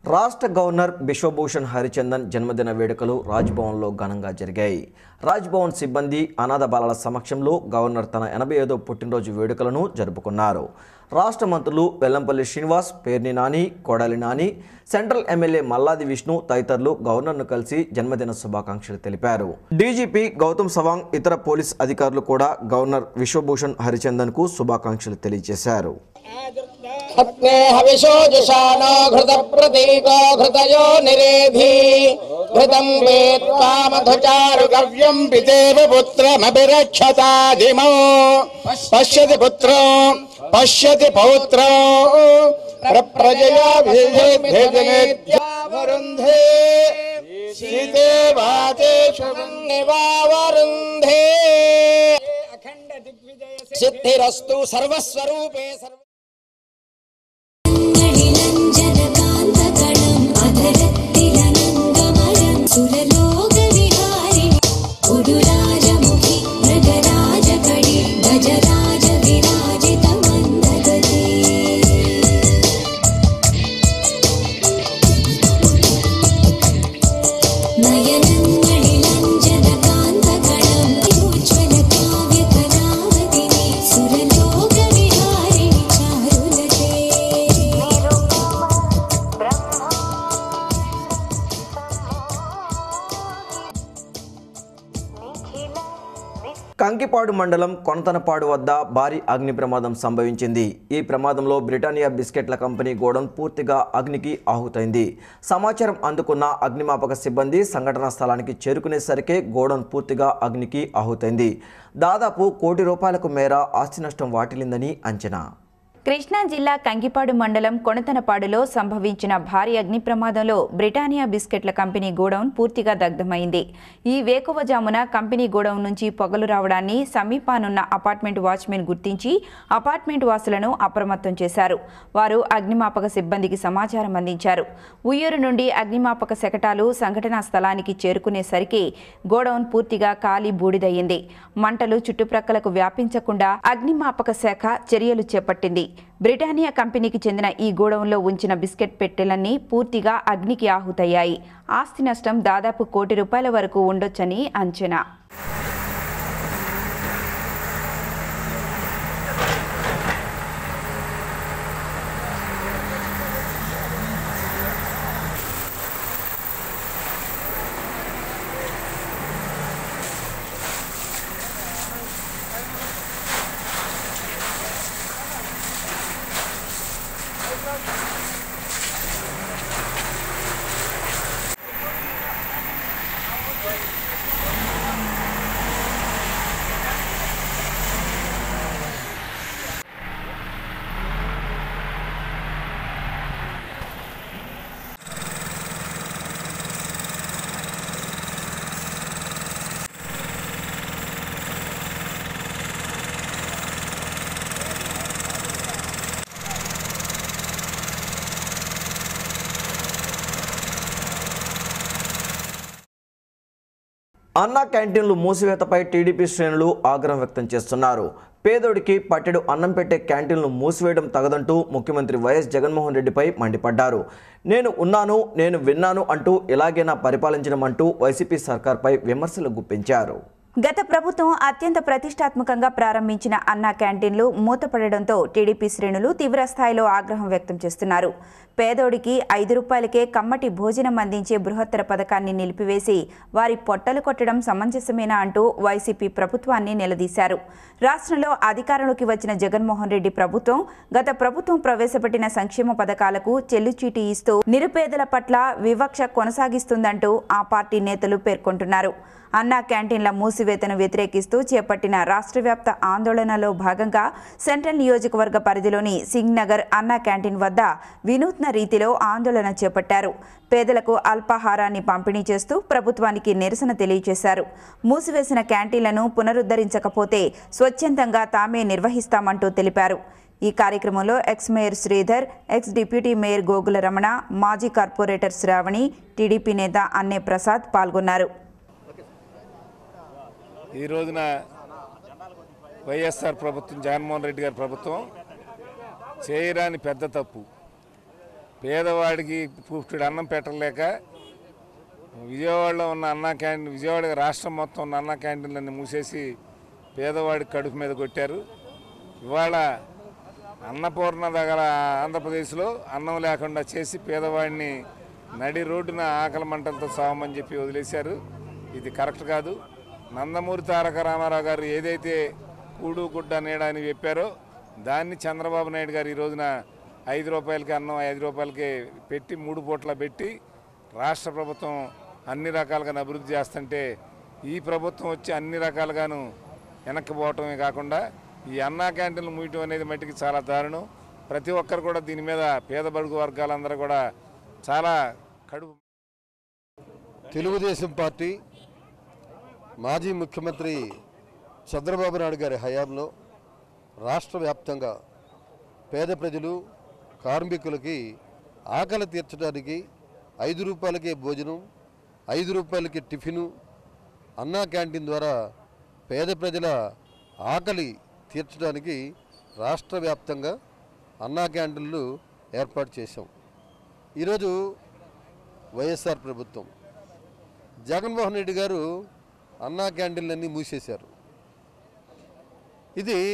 రాష్ట్ర గవర్నర్ బిశ్వభూషణ్ హరిచందన్ జన్మదిన వేడుకలు రాజ్భవన్లో ఘనంగా జరిగాయి రాజ్భవన్ సిబ్బంది అనాథ బాలల సమక్షంలో గవర్నర్ తన ఎనభై ఐదో పుట్టినరోజు వేడుకలను జరుపుకున్నారు రాష్ట్ర మంత్రులు వెల్లంపల్లి శ్రీనివాస్ పేర్ని నాని కొడాలి నాని సెంట్రల్ ఎమ్మెల్యే మల్లాది విష్ణు తదితరులు గవర్నర్ను కలిసి జన్మదిన శుభాకాంక్షలు తెలిపారు డీజీపీ గౌతమ్ సవాంగ్ ఇతర పోలీస్ అధికారులు కూడా గవర్నర్ విశ్వభూషణ్ హరిచందన్కు శుభాకాంక్షలు తెలియజేశారు पत्ने हविषो जुषाणो घृतप्रतीको घृतयो निरेधि घृतम् वेत्त्वा मधुचारुकव्यम् पितेव पुत्रमभिरक्षतादिमौ पश्यति पुत्रो पश्यति पौत्रो प्रप्रजया वरुन्धे शीते वाते शुभन्निवावरुन्धे सिद्धिरस्तु सर्वस्वरूपे सर्व ङ्गलिनञ्जनकान्तकणम् अधरत्तिलनङ्गमरम् सुरलोकविहारिणि उडुराजमुखि मृगराजकणि गजराज विराजितमन्दगते नयनङ्गलिनञ्जनकान्तकणम् उज्ज्वलकाव्यकलावतिनि सुरलोकविहारिणि चारुलते కంకిపాడు మండలం కొనతనపాడు వద్ద భారీ అగ్ని ప్రమాదం సంభవించింది ఈ ప్రమాదంలో బ్రిటానియా బిస్కెట్ల కంపెనీ గోడౌన్ పూర్తిగా అగ్నికి ఆహుతైంది సమాచారం అందుకున్న అగ్నిమాపక సిబ్బంది సంఘటనా స్థలానికి చేరుకునేసరికే గోడౌన్ పూర్తిగా అగ్నికి ఆహుతైంది దాదాపు కోటి రూపాయలకు మేర ఆస్తి నష్టం వాటిల్లిందని అంచనా కృష్ణా జిల్లా కంకిపాడు మండలం కొణతనపాడులో సంభవించిన భారీ అగ్ని ప్రమాదంలో బ్రిటానియా బిస్కెట్ల కంపెనీ గోడౌన్ పూర్తిగా దగ్ధమైంది ఈ వేకువజామున కంపెనీ గోడౌన్ నుంచి పొగలు రావడాన్ని సమీపానున్న అపార్ట్మెంట్ వాచ్మెన్ గుర్తించి అపార్ట్మెంట్ వాసులను అప్రమత్తం చేశారు వారు అగ్నిమాపక సిబ్బందికి సమాచారం అందించారు ఉయ్యూరు నుండి అగ్నిమాపక శకటాలు సంఘటనా స్థలానికి చేరుకునేసరికి గోడౌన్ పూర్తిగా కాలి బూడిదయ్యింది మంటలు చుట్టుప్రక్కలకు వ్యాపించకుండా అగ్నిమాపక శాఖ చర్యలు చేపట్టింది బ్రిటానియా కంపెనీకి చెందిన ఈ గోడౌన్లో ఉంచిన బిస్కెట్ పెట్టెలన్నీ పూర్తిగా అగ్నికి ఆహుతయ్యాయి ఆస్తి నష్టం దాదాపు కోటి రూపాయల వరకు ఉండొచ్చని అంచనా అన్నా క్యాంటీన్లు మూసివేతపై టీడీపీ శ్రేణులు ఆగ్రహం వ్యక్తం చేస్తున్నారు పేదోడికి పట్టెడు అన్నం పెట్టే క్యాంటీన్లు మూసివేయడం తగదంటూ ముఖ్యమంత్రి వైఎస్ జగన్మోహన్ రెడ్డిపై మండిపడ్డారు నేను ఉన్నాను నేను విన్నాను అంటూ ఇలాగైనా పరిపాలించడం అంటూ వైసీపీ సర్కార్పై విమర్శలు గుప్పించారు గత ప్రభుత్వం అత్యంత ప్రతిష్టాత్మకంగా ప్రారంభించిన అన్నా క్యాంటీన్లు మూతపడడంతో టీడీపీ శ్రేణులు తీవ్ర స్థాయిలో ఆగ్రహం వ్యక్తం చేస్తున్నారు పేదోడికి ఐదు రూపాయలకే కమ్మటి భోజనం అందించే బృహత్తర పథకాన్ని నిలిపివేసి వారి పొట్టలు కొట్టడం సమంజసమేనా అంటూ వైసీపీ ప్రభుత్వాన్ని నిలదీశారు రాష్ట్రంలో అధికారంలోకి వచ్చిన జగన్మోహన్ రెడ్డి ప్రభుత్వం గత ప్రభుత్వం ప్రవేశపెట్టిన సంక్షేమ పథకాలకు చెల్లుచీటి ఇస్తూ నిరుపేదల పట్ల వివక్ష కొనసాగిస్తుందంటూ ఆ పార్టీ నేతలు పేర్కొంటున్నారు అన్నా క్యాంటీన్ల మూసివేతను వ్యతిరేకిస్తూ చేపట్టిన రాష్ట్ర వ్యాప్త ఆందోళనలో భాగంగా సెంట్రల్ నియోజకవర్గ పరిధిలోని సింగ్ నగర్ అన్నా క్యాంటీన్ వద్ద వినూత్న రీతిలో ఆందోళన చేపట్టారు పేదలకు అల్పాహారాన్ని పంపిణీ చేస్తూ ప్రభుత్వానికి నిరసన తెలియజేశారు మూసివేసిన క్యాంటీన్లను పునరుద్ధరించకపోతే స్వచ్ఛందంగా తామే నిర్వహిస్తామంటూ తెలిపారు ఈ కార్యక్రమంలో ex mayor Sridhar ex deputy mayor Gogula Ramana మాజీ కార్పొరేటర్ శ్రావణి టీడీపీ నేత అన్నే ప్రసాద్ పాల్గొన్నారు ఈ రోజున వైఎస్ఆర్ ప్రభుత్వం జగన్మోహన్ రెడ్డి గారి ప్రభుత్వం చేయరాని పెద్ద తప్పు పేదవాడికి పుష్టుడు అన్నం పెట్టలేక విజయవాడలో ఉన్న అన్నా క్యాంటీన్ విజయవాడ రాష్ట్రం మొత్తం ఉన్న అన్నా క్యాంటీన్లన్నీ మూసేసి పేదవాడికి కడుపు మీద కొట్టారు ఇవాళ అన్నపూర్ణ దగ్గర ఆంధ్రప్రదేశ్లో అన్నం లేకుండా చేసి పేదవాడిని నడి రోడ్డున ఆకలి మంటలతో సావమని చెప్పి వదిలేశారు ఇది కరెక్ట్ కాదు నందమూరి తారక రామారావు గారు ఏదైతే కూడు గుడ్డ నీడ అని చెప్పారో దాన్ని చంద్రబాబు నాయుడు గారు ఈ రోజున ఐదు రూపాయలకి అన్నం ఐదు రూపాయలకి పెట్టి మూడు పూట్ల పెట్టి రాష్ట్ర ప్రభుత్వం అన్ని రకాలుగా అభివృద్ధి చేస్తుంటే ఈ ప్రభుత్వం వచ్చి అన్ని రకాలుగాను వెనక్కి పోవటమే కాకుండా ఈ అన్నా క్యాంటీన్లు మూయటం అనేది మట్టికి చాలా దారుణం ప్రతి ఒక్కరు కూడా దీని మీద పేద బడుగు వర్గాలందరూ కూడా చాలా కడుపు తెలుగుదేశం పార్టీ మాజీ ముఖ్యమంత్రి చంద్రబాబు నాయుడు గారి హయాంలో రాష్ట్ర వ్యాప్తంగా పేద ప్రజలు కార్మికులకి ఆకలి తీర్చడానికి ఐదు రూపాయలకే భోజనం ఐదు రూపాయలకి టిఫిను అన్నా క్యాంటీన్ ద్వారా పేద ప్రజల ఆకలి తీర్చడానికి రాష్ట్ర వ్యాప్తంగా అన్నా క్యాంటీన్లు ఏర్పాటు చేశాం ఈరోజు వైఎస్ఆర్ ప్రభుత్వం జగన్మోహన్ రెడ్డి గారు అన్నా క్యాంటీన్లన్నీ మూసేశారు ఇది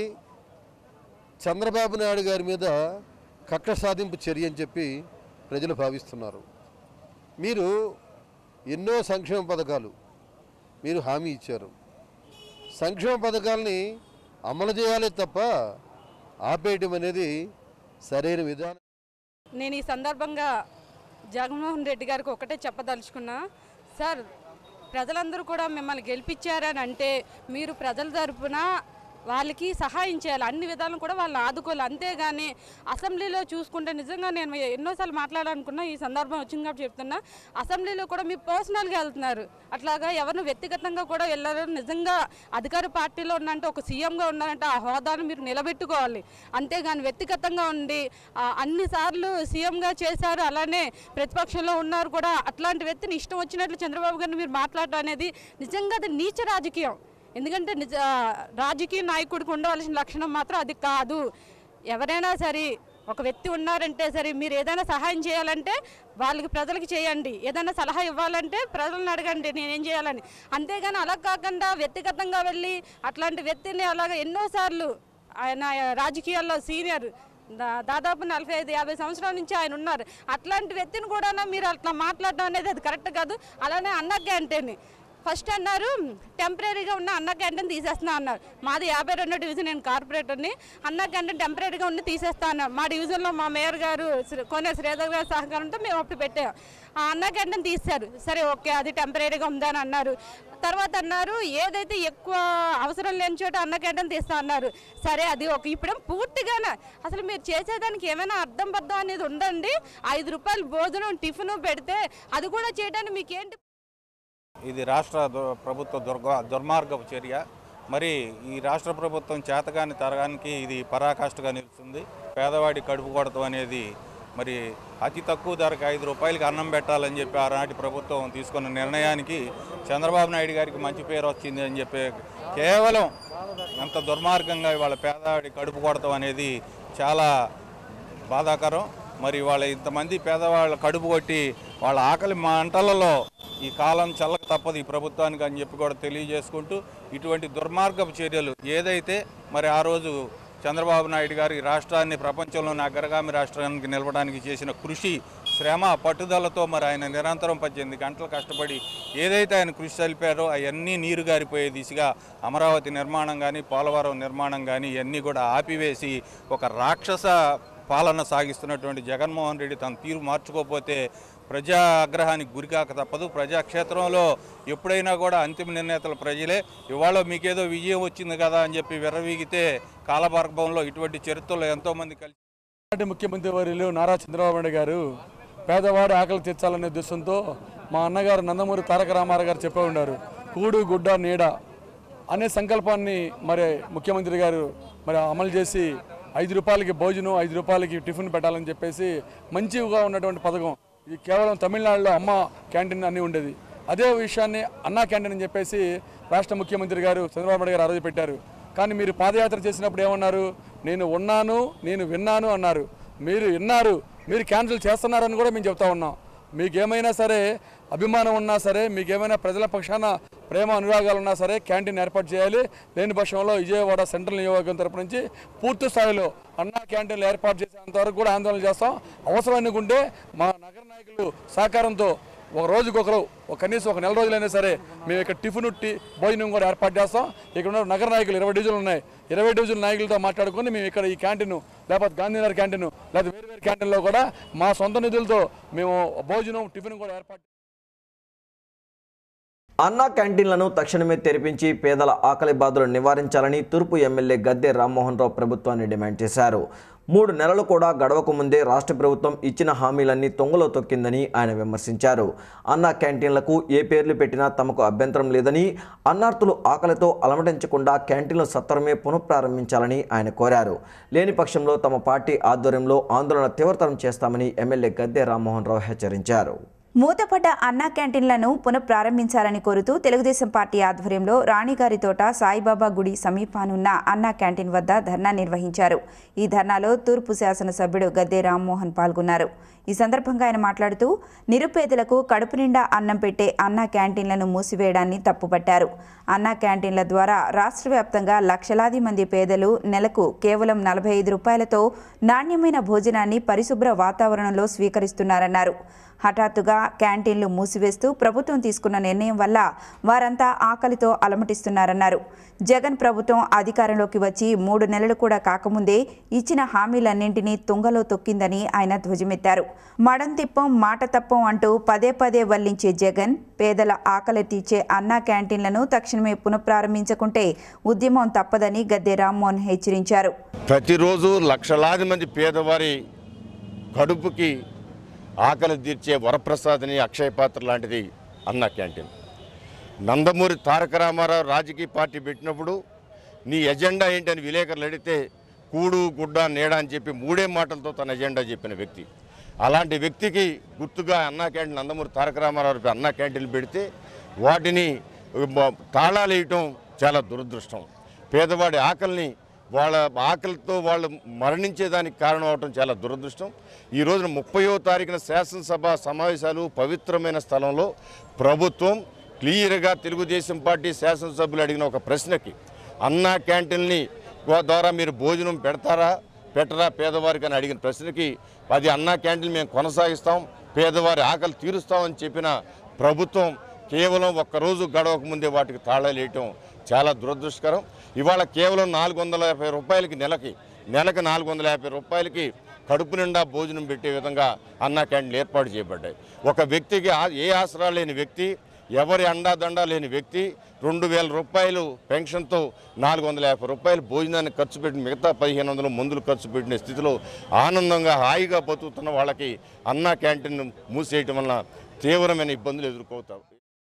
చంద్రబాబు నాయుడు గారి మీద కక్ష సాధింపు చర్య అని చెప్పి ప్రజలు భావిస్తున్నారు మీరు ఎన్నో సంక్షేమ పథకాలు మీరు హామీ ఇచ్చారు సంక్షేమ పథకాలని అమలు చేయాలి తప్ప ఆపేయటం అనేది సరైన విధానం నేను ఈ సందర్భంగా జగన్మోహన్ రెడ్డి గారికి ఒకటే చెప్పదలుచుకున్నా సార్ ప్రజలందరూ కూడా మిమ్మల్ని గెలిపించారని అంటే మీరు ప్రజల తరపున వాళ్ళకి సహాయం చేయాలి అన్ని విధాలను కూడా వాళ్ళని ఆదుకోవాలి అంతేగాని అసెంబ్లీలో చూసుకుంటే నిజంగా నేను ఎన్నోసార్లు మాట్లాడాలనుకున్నా ఈ సందర్భం వచ్చింది కాబట్టి చెప్తున్నా అసెంబ్లీలో కూడా మీ పర్సనల్గా వెళ్తున్నారు అట్లాగా ఎవరిని వ్యక్తిగతంగా కూడా వెళ్ళారు నిజంగా అధికార పార్టీలో ఉన్నంటే ఒక సీఎంగా ఉన్నారంటే ఆ హోదాను మీరు నిలబెట్టుకోవాలి అంతేగాని వ్యక్తిగతంగా ఉండి ఆ, అన్నిసార్లు సీఎంగా చేశారు అలానే ప్రతిపక్షంలో ఉన్నారు కూడా అట్లాంటి వ్యక్తిని ఇష్టం వచ్చినట్లు చంద్రబాబు గారిని మీరు మాట్లాడటం అనేది నిజంగా అది నీచ రాజకీయం ఎందుకంటే నిజ రాజకీయ నాయకుడికి ఉండవలసిన లక్షణం మాత్రం అది కాదు ఎవరైనా సరే ఒక వ్యక్తి ఉన్నారంటే సరే మీరు ఏదైనా సహాయం చేయాలంటే వాళ్ళకి ప్రజలకి చేయండి ఏదైనా సలహా ఇవ్వాలంటే ప్రజలను అడగండి నేనేం చేయాలని అంతేగాని అలా కాకుండా వ్యక్తిగతంగా వెళ్ళి అట్లాంటి వ్యక్తిని అలాగ ఎన్నోసార్లు ఆయన రాజకీయాల్లో సీనియర్ దా- దాదాపు నలభై ఐదు యాభై సంవత్సరాల నుంచి ఆయన ఉన్నారు అట్లాంటి వ్యక్తిని కూడా మీరు అట్లా మాట్లాడడం అనేది అది కరెక్ట్ కాదు అలానే అన్న క్యాంటీన్ ఫస్ట్ అన్నారు టెంపరీగా ఉన్న అన్న క్యాంటీన్ తీసేస్తున్నా అన్నారు మాది యాభై రెండో డివిజన్ నేను కార్పొరేటర్ని అన్న క్యాంటీన్ టెంపరీగా ఉండి తీసేస్తా అన్నారు మా డివిజన్లో మా మేయర్ గారు శ్రీ- కోనే శ్రీధర్ గారి సహకారంతో మేము అప్పుడు పెట్టాం ఆ అన్న క్యాంటీన్ తీశారు సరే ఓకే అది టెంపరీగా ఉందని అన్నారు తర్వాత అన్నారు ఏదైతే ఎక్కువ అవసరం లేని చోట అన్న క్యాంటీన్ తీస్తా అన్నారు సరే అది ఒక ఇప్పుడు పూర్తిగానే అసలు మీరు చేసేదానికి ఏమైనా అర్థం పర్థం అనేది ఉండండి ఐదు రూపాయలు భోజనం టిఫిన్ పెడితే అది కూడా చేయడానికి మీకేంటి ఇది రాష్ట్ర దు- ప్రభుత్వ దుర్గ దుర్మార్గపు చర్య మరి ఈ రాష్ట్ర ప్రభుత్వం చేతగాని తరగానికి ఇది పరాకాష్ఠగా నిలుస్తుంది పేదవాడి కడుపు కొడతాం అనేది మరి అతి తక్కువ ధరకు ఐదు రూపాయలకి అన్నం పెట్టాలని చెప్పి ఆనాటి ప్రభుత్వం తీసుకున్న నిర్ణయానికి చంద్రబాబు నాయుడు గారికి మంచి పేరు వచ్చింది అని చెప్పి కేవలం ఎంత దుర్మార్గంగా ఇవాళ పేదవాడి కడుపు కొడతాం అనేది చాలా బాధాకరం మరి వాళ్ళ ఇంతమంది పేదవాళ్ళ కడుపు కొట్టి వాళ్ళ ఆకలి మంటలలో ఈ కాలం చల్లక తప్పదు ఈ ప్రభుత్వానికి అని చెప్పి కూడా తెలియజేసుకుంటూ ఇటువంటి దుర్మార్గపు చర్యలు ఏదైతే మరి ఆ రోజు చంద్రబాబు నాయుడు గారు ఈ రాష్ట్రాన్ని ప్రపంచంలోని అగ్రగామి రాష్ట్రానికి నిలవడానికి చేసిన కృషి శ్రమ పట్టుదలతో మరి ఆయన నిరంతరం పద్దెనిమిది గంటలు కష్టపడి ఏదైతే ఆయన కృషి తెలిపారో అవన్నీ నీరు గారిపోయే దిశగా అమరావతి నిర్మాణం కానీ పోలవరం నిర్మాణం కానీ ఇవన్నీ కూడా ఆపివేసి ఒక రాక్షస పాలన సాగిస్తున్నటువంటి జగన్మోహన్ రెడ్డి తన తీరు మార్చుకోకపోతే ప్రజా ఆగ్రహానికి గురికాక తప్పదు ప్రజాక్షేత్రంలో ఎప్పుడైనా కూడా అంతిమ నిర్ణేతలు ప్రజలే ఇవాళ మీకేదో విజయం వచ్చింది కదా అని చెప్పి విర్రవీగితే కాలభార్గంలో ఇటువంటి చరిత్రలో ఎంతోమంది కలిసి నాటి ముఖ్యమంత్రి వర్యులు నారా చంద్రబాబు నాయుడు గారు పేదవాడు ఆకలి తీర్చాలనే ఉద్దేశంతో మా అన్నగారు నందమూరి తారక రామారావు గారు చెప్పే ఉన్నారు కూడు గుడ్డ నీడ అనే సంకల్పాన్ని మరి ముఖ్యమంత్రి గారు మరి అమలు చేసి ఐదు రూపాయలకి భోజనం ఐదు రూపాయలకి టిఫిన్ పెట్టాలని చెప్పేసి మంచిగా ఉన్నటువంటి పథకం ఇది కేవలం తమిళనాడులో అమ్మ క్యాంటీన్ అన్నీ ఉండేది అదే విషయాన్ని అన్నా క్యాంటీన్ అని చెప్పేసి రాష్ట్ర ముఖ్యమంత్రి గారు చంద్రబాబు నాయుడు గారు ఆ రోజు పెట్టారు కానీ మీరు పాదయాత్ర చేసినప్పుడు ఏమన్నారు నేను ఉన్నాను నేను విన్నాను అన్నారు మీరు విన్నారు మీరు క్యాన్సిల్ చేస్తున్నారని కూడా మేము చెప్తా ఉన్నాం మీకు ఏమైనా సరే అభిమానం ఉన్నా సరే మీకు ఏమైనా ప్రజల పక్షాన ప్రేమ అనురాగాలు ఉన్నా సరే క్యాంటీన్ ఏర్పాటు చేయాలి లేని పక్షంలో విజయవాడ సెంట్రల్ నియోజకవర్గం తరపు నుంచి పూర్తి స్థాయిలో అన్నా క్యాంటీన్లు ఏర్పాటు చేసేంత వరకు కూడా ఆందోళన చేస్తాం అవసరం అనుకుంటే మా నగర నాయకులు సహకారంతో ఒక రోజుకొకరు ఒక కనీసం ఒక నెల రోజులైనా సరే మేము ఇక్కడ టిఫిన్ టీ భోజనం కూడా ఏర్పాటు చేస్తాం ఇక్కడ ఉన్న నగర నాయకులు ఇరవై డివిజన్లు ఉన్నాయి ఇరవై డివిజన్ నాయకులతో మాట్లాడుకొని మేము ఇక్కడ ఈ క్యాంటీన్ లేకపోతే గాంధీనగర్ క్యాంటీన్ లేకపోతే వేరు వేరు క్యాంటీన్లో కూడా మా సొంత నిధులతో మేము భోజనం టిఫిన్ కూడా ఏర్పాటు అన్నా క్యాంటీన్లను తక్షణమే తెరిపించి పేదల ఆకలి బాధలు నివారించాలని తూర్పు ఎమ్మెల్యే గద్దె రామ్మోహన్ రావు ప్రభుత్వాన్ని డిమాండ్ చేశారు మూడు నెలలు కూడా గడవక ముందే రాష్ట్ర ప్రభుత్వం ఇచ్చిన హామీలన్నీ తొంగలో తొక్కిందని ఆయన విమర్శించారు అన్నా క్యాంటీన్లకు ఏ పేర్లు పెట్టినా తమకు అభ్యంతరం లేదని అన్నార్థులు ఆకలితో అలమటించకుండా క్యాంటీన్లు సత్వరమే పునఃప్రారంభించాలని ఆయన కోరారు లేని పక్షంలో తమ పార్టీ ఆధ్వర్యంలో ఆందోళన తీవ్రతరం చేస్తామని ఎమ్మెల్యే గద్దె రామ్మోహన్ రావు హెచ్చరించారు మూతపడ్డ అన్నా క్యాంటీన్లను పునఃప్రారంభించాలని కోరుతూ తెలుగుదేశం పార్టీ ఆధ్వర్యంలో రాణిగారి తోట సాయిబాబా గుడి సమీపానున్న అన్నా క్యాంటీన్ వద్ద ధర్నా నిర్వహించారు ఈ ధర్నాలో తూర్పు శాసనసభ్యుడు గద్దె రామ్మోహన్ పాల్గొన్నారు ఈ సందర్భంగా ఆయన మాట్లాడుతూ నిరుపేదలకు కడుపు నిండా అన్నం పెట్టే అన్నా క్యాంటీన్లను మూసివేయడాన్ని తప్పుపట్టారు అన్నా క్యాంటీన్ల ద్వారా రాష్ట్ర వ్యాప్తంగా లక్షలాది మంది పేదలు నెలకు కేవలం నలభై ఐదు రూపాయలతో నాణ్యమైన భోజనాన్ని పరిశుభ్ర వాతావరణంలో స్వీకరిస్తున్నారన్నారు హఠాత్తుగా క్యాంటీన్లు మూసివేస్తూ ప్రభుత్వం తీసుకున్న నిర్ణయం వల్ల వారంతా ఆకలితో అలమటిస్తున్నారన్నారు జగన్ ప్రభుత్వం అధికారంలోకి వచ్చి మూడు నెలలు కూడా కాకముందే ఇచ్చిన హామీలన్నింటినీ తుంగలో తొక్కిందని ఆయన ధ్వజమెత్తారు మడం తిప్పం మాట తప్పం అంటూ పదే పదే వల్లించే జగన్ పేదల ఆకలి తీర్చే అన్నా క్యాంటీన్లను తక్షణమే పునఃప్రారంభించకుంటే ఉద్యమం తప్పదని గద్దె రామ్మోహన్ హెచ్చరించారు ప్రతిరోజు లక్షలాది మంది పేదవారి కడుపుకి ఆకలి తీర్చే వరప్రసాదని అక్షయ పాత్ర లాంటిది అన్న క్యాంటీన్ నందమూరి తారక రామారావు రాజకీయ పార్టీ పెట్టినప్పుడు నీ ఎజెండా ఏంటని విలేకరులు అడిగితే కూడు గుడ్డ నీడ అని చెప్పి మూడే మాటలతో తన ఎజెండా చెప్పిన వ్యక్తి అలాంటి వ్యక్తికి గుర్తుగా అన్నా క్యాంటీన్ నందమూరి తారక రామారావు అన్నా క్యాంటీన్లు పెడితే వాటిని మ- తాళాలు వేయటం చాలా దురదృష్టం పేదవాడి ఆకలిని వాళ్ళ ఆకలితో వాళ్ళు మరణించేదానికి కారణం అవటం చాలా దురదృష్టం ఈ రోజున ముప్పయో తారీఖున శాసనసభ సమావేశాలు పవిత్రమైన స్థలంలో ప్రభుత్వం క్లియర్గా తెలుగుదేశం పార్టీ శాసనసభ్యులు అడిగిన ఒక ప్రశ్నకి అన్నా క్యాంటీన్ని ద్వారా మీరు భోజనం పెడతారా పెట్టరా పేదవారికి అని అడిగిన ప్రశ్నకి అది అన్నా క్యాంటీన్ మేము కొనసాగిస్తాం పేదవారి ఆకలి తీరుస్తామని చెప్పిన ప్రభుత్వం కేవలం ఒక్కరోజు గడవక ముందే వాటికి తాళాలు వేయటం చాలా దురదృష్టకరం ఇవాళ కేవలం నాలుగు వందల యాభై రూపాయలకి నెలకి నెలకు నాలుగు వందల యాభై రూపాయలకి కడుపు నిండా భోజనం పెట్టే విధంగా అన్నా క్యాంటీన్లు ఏర్పాటు చేయబడ్డాయి ఒక వ్యక్తికి ఆ- ఏ ఆసరా లేని వ్యక్తి ఎవరి అండాదండా లేని వ్యక్తి రెండు వేల రూపాయలు పెన్షన్తో నాలుగు వందల యాభై రూపాయలు భోజనాన్ని ఖర్చు పెట్టి మిగతా పదిహేను వందలు మందులు ఖర్చు పెట్టిన స్థితిలో ఆనందంగా హాయిగా బతుకుతున్న వాళ్ళకి అన్నా క్యాంటీన్ మూసేయటం వలన తీవ్రమైన ఇబ్బందులు ఎదుర్కొతారు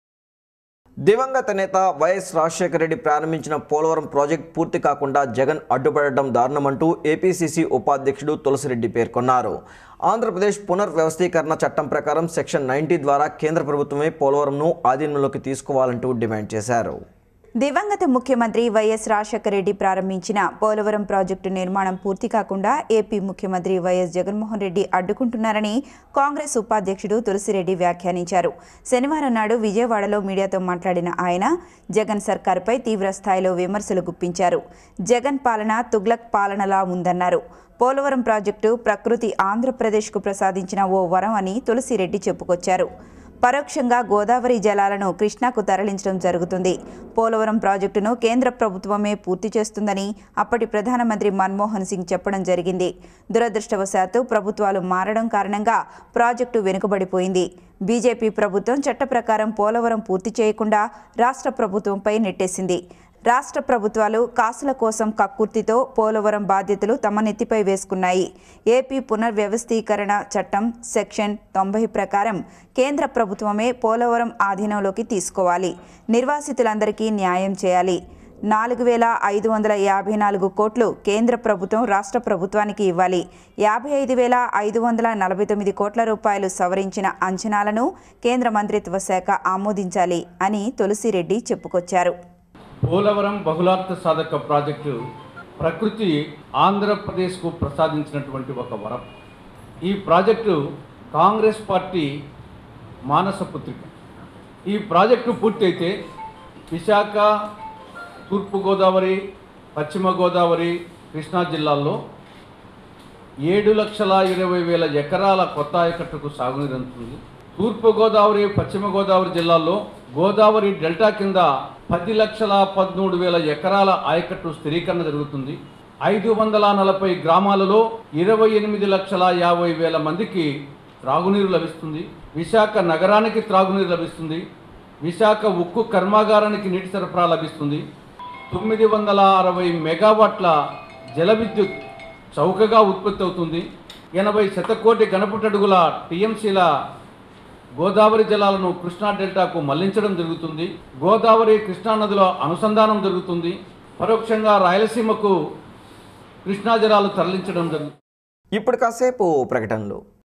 దివంగత నేత వైఎస్ రాజశేఖర రెడ్డి ప్రారంభించిన పోలవరం ప్రాజెక్ట్ పూర్తి కాకుండా జగన్ అడ్డుపడడం దారుణమంటూ ఏపీసీసీ ఉపాధ్యక్షుడు తులసిరెడ్డి పేర్కొన్నారు ఆంధ్రప్రదేశ్ పునర్వ్యవస్థీకరణ చట్టం ప్రకారం సెక్షన్ నైంటీ ద్వారా కేంద్ర ప్రభుత్వమే పోలవరంను ఆధీనంలోకి తీసుకోవాలంటూ డిమాండ్ చేశారు దివంగత ముఖ్యమంత్రి వైఎస్ రాజశేఖర రెడ్డి ప్రారంభించిన పోలవరం ప్రాజెక్టు నిర్మాణం పూర్తి కాకుండా ఏపీ ముఖ్యమంత్రి వైఎస్ జగన్మోహన్ రెడ్డి అడ్డుకుంటున్నారని కాంగ్రెస్ ఉపాధ్యక్షుడు తులసిరెడ్డి వ్యాఖ్యానించారు శనివారం నాడు విజయవాడలో మీడియాతో మాట్లాడిన ఆయన జగన్ సర్కారుపై తీవ్ర స్థాయిలో విమర్శలు గుప్పించారు జగన్ పాలన తుగ్లక్ పాలనలా ఉందన్నారు పోలవరం ప్రాజెక్టు ప్రకృతి ఆంధ్రప్రదేశ్కు ప్రసాదించిన ఓ వరం అని తులసిరెడ్డి చెప్పుకొచ్చారు పరోక్షంగా గోదావరి జలాలను కృష్ణాకు తరలించడం జరుగుతుంది పోలవరం ప్రాజెక్టును కేంద్ర ప్రభుత్వమే పూర్తి చేస్తుందని అప్పటి ప్రధానమంత్రి మన్మోహన్ సింగ్ చెప్పడం జరిగింది దురదృష్టవశాత్తు ప్రభుత్వాలు మారడం కారణంగా ప్రాజెక్టు వెనుకబడిపోయింది బీజేపీ ప్రభుత్వం చట్ట ప్రకారం పోలవరం పూర్తి చేయకుండా రాష్ట్ర ప్రభుత్వంపై నెట్టేసింది రాష్ట్ర ప్రభుత్వాలు కాసుల కోసం కక్కుర్తితో పోలవరం బాధ్యతలు తమ నెత్తిపై వేసుకున్నాయి ఏపీ పునర్వ్యవస్థీకరణ చట్టం సెక్షన్ తొంభై ప్రకారం కేంద్ర ప్రభుత్వమే పోలవరం ఆధీనంలోకి తీసుకోవాలి నిర్వాసితులందరికీ న్యాయం చేయాలి నాలుగు వేల ఐదు వందల యాభై నాలుగు కోట్లు కేంద్ర ప్రభుత్వం రాష్ట్ర ప్రభుత్వానికి ఇవ్వాలి యాభై ఐదు వేల ఐదు వందల నలభై తొమ్మిది కోట్ల రూపాయలు సవరించిన అంచనాలను కేంద్ర మంత్రిత్వ శాఖ ఆమోదించాలి అని తులసిరెడ్డి చెప్పుకొచ్చారు పోలవరం బహుళార్థ సాధక ప్రాజెక్టు ప్రకృతి ఆంధ్రప్రదేశ్కు ప్రసాదించినటువంటి ఒక వరం ఈ ప్రాజెక్టు కాంగ్రెస్ పార్టీ మానస పుత్రిక ఈ ప్రాజెక్టు పూర్తయితే విశాఖ తూర్పుగోదావరి పశ్చిమ గోదావరి కృష్ణా జిల్లాల్లో ఏడు లక్షల ఇరవై వేల ఎకరాల కొత్త ఆయకట్టుకు సాగునీరు అందుతుంది తూర్పు గోదావరి పశ్చిమ గోదావరి జిల్లాల్లో గోదావరి డెల్టా కింద పది లక్షల పదమూడు వేల ఎకరాల ఆయకట్టు స్థిరీకరణ జరుగుతుంది ఐదు వందల నలభై గ్రామాలలో ఇరవై ఎనిమిది లక్షల యాభై వేల మందికి త్రాగునీరు లభిస్తుంది విశాఖ నగరానికి త్రాగునీరు లభిస్తుంది విశాఖ ఉక్కు కర్మాగారానికి నీటి సరఫరా లభిస్తుంది తొమ్మిది వందల అరవై మెగావాట్ల జల విద్యుత్ చౌకగా ఉత్పత్తి అవుతుంది ఎనభై శతకోటి గణపుటడుగుల టీఎంసీల గోదావరి జలాలను కృష్ణా డెల్టాకు మళ్లించడం జరుగుతుంది గోదావరి కృష్ణా నదిలో అనుసంధానం జరుగుతుంది పరోక్షంగా రాయలసీమకు కృష్ణా జలాలు తరలించడం జరుగుతుంది ఇప్పుడు కాసేపు ప్రకటనలు